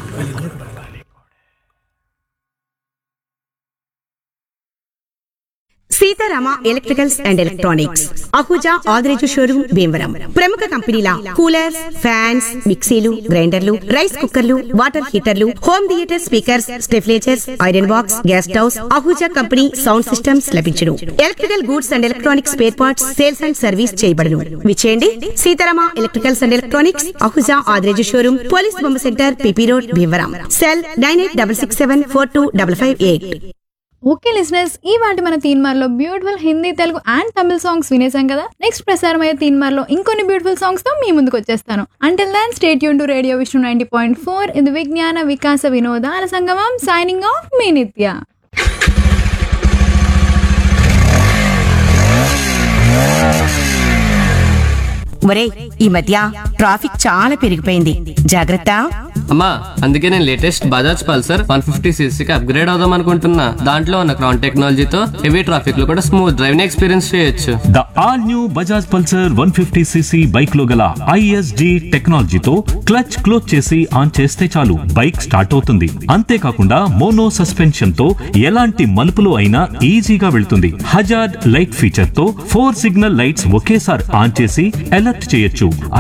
Sitarama electricals and electronics Ahuja Adireju showroom Bhimavaram ప్రముఖ కంపెనీల coolers fans మిక్సీలు గ్రైండర్లు రైస్ కుక్కర్లు వాటర్ హీటర్లు హోమ్ థియేటర్ స్పీకర్స్ స్టెఫ్లేచర్స్ iron box gas stoves Ahuja company sound systems లభించును electrical goods and electronics spare parts sales and service చేయబడును విచేయండి Seetharama electricals and electronics Ahuja Adireju showroom police బొమ్మ centre PP road Bhimavaram cell nine eight double six seven four two double five eight okay listeners ఈ వాటి మన తీన్మార్లో beautiful Hindi Telugu and Tamil songs వినేసాం కదా next ప్రసారం అయ్యే తీన్మార్లో ఇంకొన్ని బ్యూటిఫుల్ సాంగ్స్ తో మీ ముందుకు వచ్చేస్తాను అంటిల్ దాన్ స్టేట్ యూన్ to radio Vishnu ninety point four ఇది విజ్ఞాన వికాస వినోదాల సంగమం సైనింగ్ ఆఫ్ మీ నిత్య ఒరే ఈ మధ్య ట్రాఫిక్ చాలా పెరిగిపోయింది జాగ్రత్త అమ్మా అందుకే నేను latest Bajaj Pulsar one fifty సీసీకి అప్గ్రేడ్ అవుదాం అనుకుంటున్నా దాంట్లో ఉన్న క్రౌన్ టెక్నాలజీతో హెవీ ట్రాఫిక్ లో కూడా స్మూత్ డ్రైవింగ్ ఎక్స్పీరియన్స్ చేయొచ్చు the all new Bajaj Pulsar one fifty CC bike లో గల ఐఎస్డి టెక్నాలజీతో క్లచ్ క్లోజ్ చేసి ఆన్ చేస్తే చాలు బైక్ స్టార్ట్ అవుతుంది అంతేకాకుండా మోనో సస్పెన్షన్ తో ఎలాంటి మలుపులు అయినా ఈజీగా వెళ్తుంది హజార్డ్ లైట్ ఫీచర్ తో ఫోర్ సిగ్నల్ లైట్స్ ఒకేసారి ఆన్ చేసి అలర్ట్ చేయొచ్చు